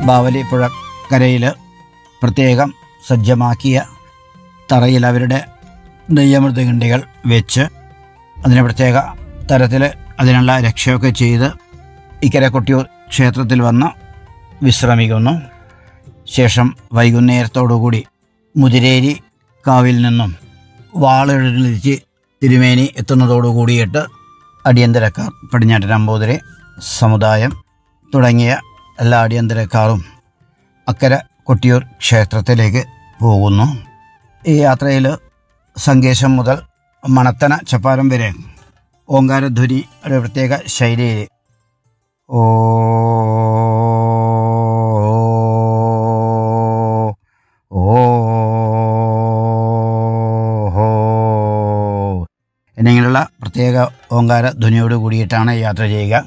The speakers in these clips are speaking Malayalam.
ബാവലിപ്പുഴ കരയിൽ പ്രത്യേകം സജ്ജമാക്കിയ തറയിൽ അവരുടെ നെയ്യമൃതകിണ്ടികൾ വെച്ച് അതിന് പ്രത്യേക തരത്തിൽ അതിനുള്ള രക്ഷയൊക്കെ ചെയ്ത് ഇക്കരെ കൊട്ടിയൂർ ക്ഷേത്രത്തിൽ വന്ന് വിശ്രമിക്കുന്നു ശേഷം വൈകുന്നേരത്തോടുകൂടി മുതിരേരി കാവിൽ നിന്നും വാളെഴുന്നള്ളിച്ച് തിരുമേനി എത്തുന്നതോടുകൂടിയിട്ട് അടിയന്തരക്കാർ പടിഞ്ഞാറ്റൻ നമ്പൂതിരി സമുദായം തുടങ്ങിയ എല്ലാ അടിയന്തരക്കാരും അക്കരെ കൊട്ടിയൂർ ക്ഷേത്രത്തിലേക്ക് പോകുന്നു ഈ യാത്രയിൽ സങ്കേശം മുതൽ മണത്തന ചപ്പാരം വരെ ഓങ്കാരധ്വനി ഒരു പ്രത്യേക ശൈലിയിൽ ഓ ഓ ഹോ എന്നിങ്ങനെയുള്ള പ്രത്യേക ഓങ്കാര ധ്വനിയോട് കൂടിയിട്ടാണ് യാത്ര ചെയ്യുക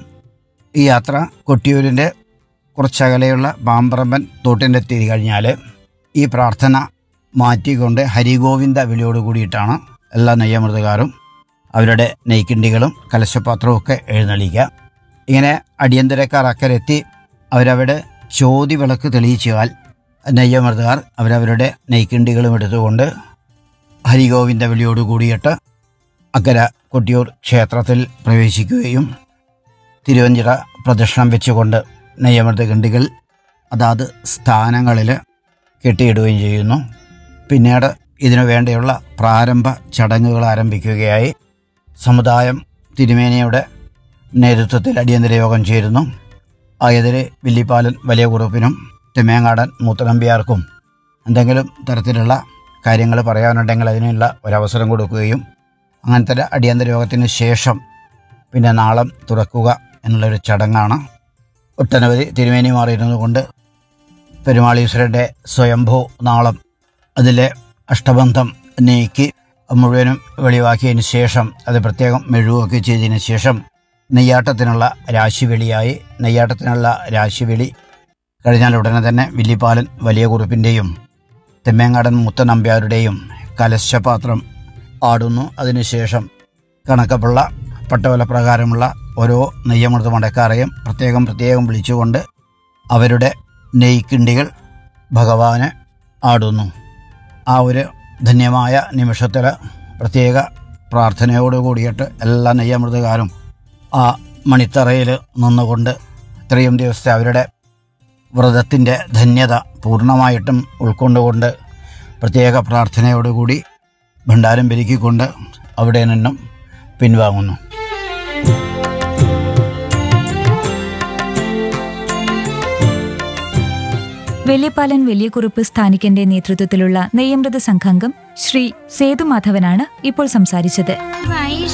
ഈ യാത്ര കൊട്ടിയൂരിൻ്റെ കുറച്ചകലെയുള്ള പാമ്പറമ്പൻ തോട്ടിൻ്റെ എത്തി കഴിഞ്ഞാൽ ഈ പ്രാർത്ഥന മാറ്റിക്കൊണ്ട് ഹരിഗോവിന്ദ വിളിയോട് കൂടിയിട്ടാണ് എല്ലാ നെയ്യമൃതകാരും അവരുടെ നെയ്ക്കിണ്ടികളും കലശപാത്രവും ഒക്കെ എഴുന്നള്ളിക്കുക ഇങ്ങനെ അടിയന്തരക്കാർ അക്കരെത്തി അവരവിടെ ചോതി വിളക്ക് തെളിയിച്ചാൽ നെയ്യമൃതകാർ അവരവരുടെ നെയ്ക്കിണ്ടികളും എടുത്തുകൊണ്ട് ഹരിഗോവിന്ദ വിളിയോട് കൂടിയിട്ട് അക്കര കൊട്ടിയൂർ ക്ഷേത്രത്തിൽ പ്രവേശിക്കുകയും തിരുവഞ്ചിറ പ്രദക്ഷിണം വെച്ചുകൊണ്ട് നെയ്യമൃത കിണ്ടികൾ അതാത് സ്ഥാനങ്ങളിൽ കെട്ടിയിടുകയും ചെയ്യുന്നു പിന്നീട് ഇതിനു വേണ്ടിയുള്ള പ്രാരംഭ ചടങ്ങുകൾ ആരംഭിക്കുകയായി സമുദായം തിരുമേനിയുടെ നേതൃത്വത്തിൽ അടിയന്തര യോഗം ചേരുന്നു ആയതിന് വില്ലിപ്പാലൻ വലിയ കുറുപ്പിനും തെമ്മേങ്ങാടൻ മൂത്തനമ്പിയാർക്കും എന്തെങ്കിലും തരത്തിലുള്ള കാര്യങ്ങൾ പറയാനുണ്ടെങ്കിൽ അതിനുള്ള ഒരവസരം കൊടുക്കുകയും അങ്ങനത്തെ ഒരു അടിയന്തര യോഗത്തിന് ശേഷം പിന്നെ നാളം തുറക്കുക എന്നുള്ളൊരു ചടങ്ങാണ് ഒട്ടനവധി തിരുമേനിമാർ ഇരുന്നുകൊണ്ട് പെരുമാളീശ്വരൻ്റെ സ്വയംഭൂ നാളം അതിലെ അഷ്ടബന്ധം നീക്കി മുഴുവനും വെളിവാക്കിയതിന് ശേഷം അത് പ്രത്യേകം മെഴുകുകയൊക്കെ ചെയ്തതിന് ശേഷം നെയ്യാട്ടത്തിനുള്ള രാശിവെളിയായി നെയ്യാട്ടത്തിനുള്ള രാശിവെളി കഴിഞ്ഞാൽ ഉടനെ തന്നെ വില്ലിപ്പാലൻ വലിയ കുറുപ്പിൻ്റെയും തെമ്മേങ്ങാടൻ മുത്തനമ്പ്യാരുടെയും കലശപാത്രം ആടുന്നു അതിനുശേഷം കണക്കപ്പിള്ള പട്ടവല പ്രകാരമുള്ള ഓരോ നെയ്യമൃത മടക്കാരെയും പ്രത്യേകം പ്രത്യേകം വിളിച്ചുകൊണ്ട് അവരുടെ നെയ്ക്കിണ്ടികൾ ഭഗവാന് ആടുന്നു ആ ഒരു ധന്യമായ നിമിഷത്തിൽ പ്രത്യേക പ്രാർത്ഥനയോട് കൂടിയിട്ട് എല്ലാ നെയ്യമൃതകാരും ആ മണിത്തറയിൽ നിന്നുകൊണ്ട് ഇത്രയും ദിവസത്തെ അവരുടെ വ്രതത്തിൻ്റെ ധന്യത പൂർണ്ണമായിട്ടും ഉൾക്കൊണ്ടുകൊണ്ട് പ്രത്യേക പ്രാർത്ഥനയോടുകൂടി ഭണ്ഡാരം പെരുക്കിക്കൊണ്ട് അവിടെ നിന്നും പിൻവാങ്ങുന്നു വലിയപാലൻ വലിയകുറുപ്പ് സ്ഥാനികന്റെ നേതൃത്വത്തിലുള്ള നെയ്യമൃത സംഘാംഗം ശ്രീ സേതുമാധവനാണ് ഇപ്പോൾ സംസാരിച്ചത്